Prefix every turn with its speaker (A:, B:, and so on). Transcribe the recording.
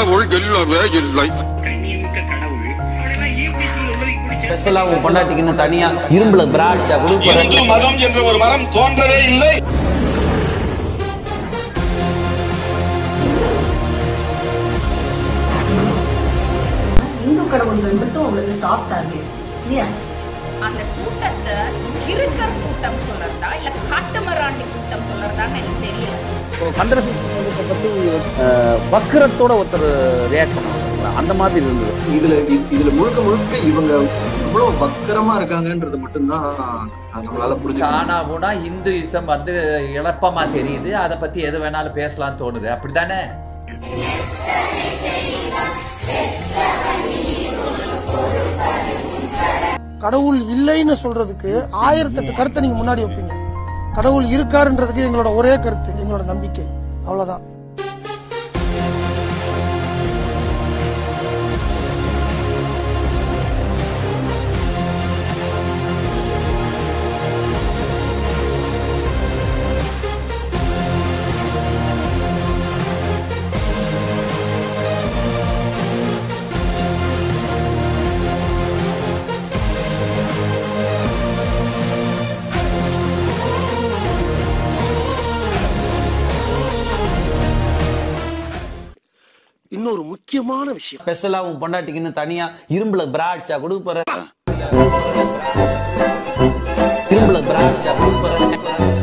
A: கடவுள் இல்லவே இல்லை
B: கண்ணியமிக்க கடவுள் அப்படின்னா ஈபிசியில் உள்ளதை பிடிச்ச
C: ஸ்பெஷலா உன் பொண்டாட்டிக்குன்னு தனியா இரும்புல பிராட்சா கொடுக்குற
D: இந்து மதம் என்ற ஒரு மரம் தோன்றவே இல்லை
E: இந்து கடவுள்கள் மட்டும் உங்களுக்கு சாப்பிட்டாங்க இல்லையா
F: அந்த கூட்டத்தை கிறுக்கர் கூட்டம் சொல்றதா இல்ல காட்டுமராண்டி கூட்டம் சொல்றதான்னு எனக்கு தெரியல
G: கந்தரசத்தை பத்தி அஹ், வக்கிரத்தோட ஒருத்தர் ரியாக்ட் பண்ணுவாங்க அந்த மாதிரி இருந்தது
H: இதுல இ- இதுல முழுக்க முழுக்க இவங்க இவ்வளவு வக்கரமா இருக்காங்கன்றது மட்டும்தான் நம்மளால புரிஞ்சுக்க முடியும்.
I: காணா போனா இந்துயிசம் வந்து இழப்பமா தெரியுது அதை பத்தி எது வேணாலும் பேசலாம்னு தோணுது அப்படித்தானே
J: கடவுள் இல்லைன்னு சொல்றதுக்கு ஆயிரத்தெட்டு கருத்தை நீங்க முன்னாடி வைப்பீங்க கடவுள் இருக்காருன்றதுக்கு எங்களோட ஒரே கருத்து எங்களோட நம்பிக்கை அவ்வளவுதான்
A: இன்னொரு முக்கியமான விஷயம்
C: ஸ்பெஷலா உன் பொண்டாட்டிக்குன்னு தனியா இரும்புல பிராட்சா கொடுக்குற இரும்புல பிராட்சா கொடுக்குற